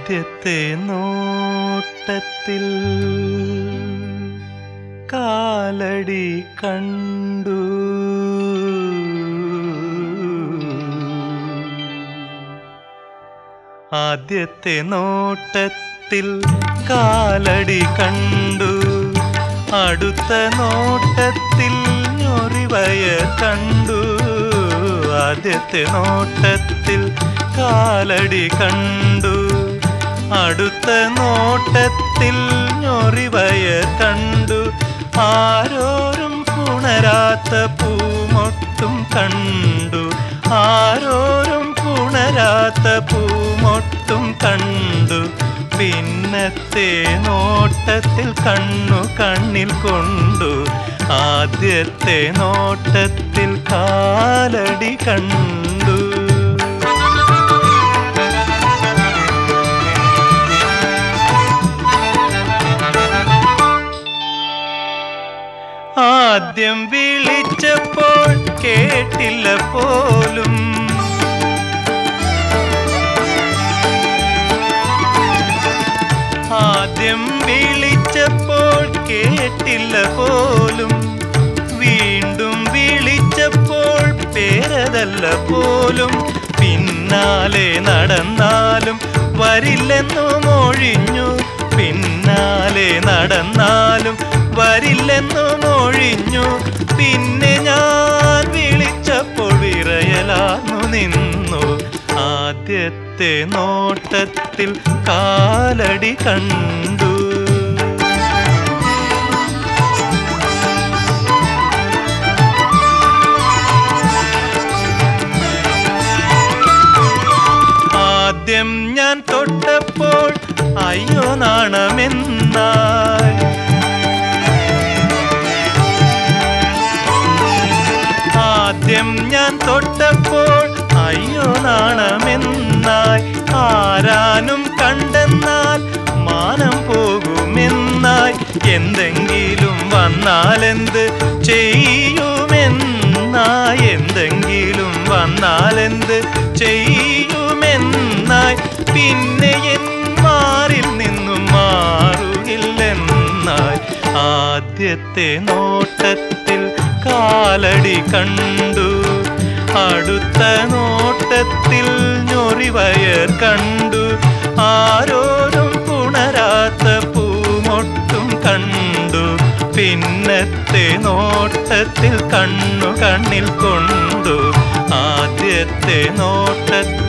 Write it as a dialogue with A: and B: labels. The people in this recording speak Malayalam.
A: ആദ്യത്തെ നോട്ടത്തിൽ കാലടി കണ്ടു ആദ്യത്തെ നോട്ടത്തിൽ കാലടി കണ്ടു അടുത്ത നോട്ടത്തിൽ ഞൊറിവയ കണ്ടു ആദ്യത്തെ നോട്ടത്തിൽ കാലടി കണ്ടു അടുത്ത നോട്ടത്തിൽ ഞൊറിവയ കണ്ടു ആരോരും പുണരാത്ത പൂമൊട്ടും കണ്ടു ആരോരും പുണരാത്ത പൂമൊട്ടും കണ്ടു പിന്നത്തെ നോട്ടത്തിൽ കണ്ണു കണ്ണിൽ കൊണ്ടു ആദ്യത്തെ നോട്ടത്തിൽ കാലടി കണ്ടു ആദ്യം വിളിച്ചപ്പോൾ കേട്ടില്ല പോലും ആദ്യം വിളിച്ചപ്പോൾ കേട്ടില്ല പോലും വീണ്ടും വിളിച്ചപ്പോൾ പേരതല്ല പോലും പിന്നാലെ നടന്നാലും വരില്ലെന്നു മൊഴിഞ്ഞു പിന്നാലെ നടന്നാലും വരില്ലെന്നു മൊഴിഞ്ഞു പിന്നെ ഞാൻ വിളിച്ചപ്പോൾ വിറയലാർന്നു നിന്നു ആദ്യത്തെ നോട്ടത്തിൽ കാലടി കണ്ടു ആദ്യം ഞാൻ തൊട്ടപ്പോൾ അയ്യോ നാണമെന്നായി ആദ്യം ഞാൻ തൊട്ടപ്പോൾ അയ്യോ നാണമെന്നായി ആരാനും കണ്ടെന്നാൽ മാനം പോകുമെന്നായി എന്തെങ്കിലും വന്നാലെന്ത് ചെയ്യുമെന്നായി എന്തെങ്കിലും വന്നാലെന്ത് ചെയ്യുമെന്നായി പിന്നെ എൻ മാറിൽ നിന്നും മാറുകില്ലെന്നായി ആദ്യത്തെ നോട്ടത്തിൽ കാലടി കണ്ടു അടുത്ത നോട്ടത്തിൽ ഞൊറിവയർ കണ്ടു ആരോരും പുണരാത്ത പൂമൊട്ടും കണ്ടു പിന്നത്തെ നോട്ടത്തിൽ കണ്ണു കണ്ണിൽ കൊണ്ടു ആദ്യത്തെ നോട്ടത്തിൽ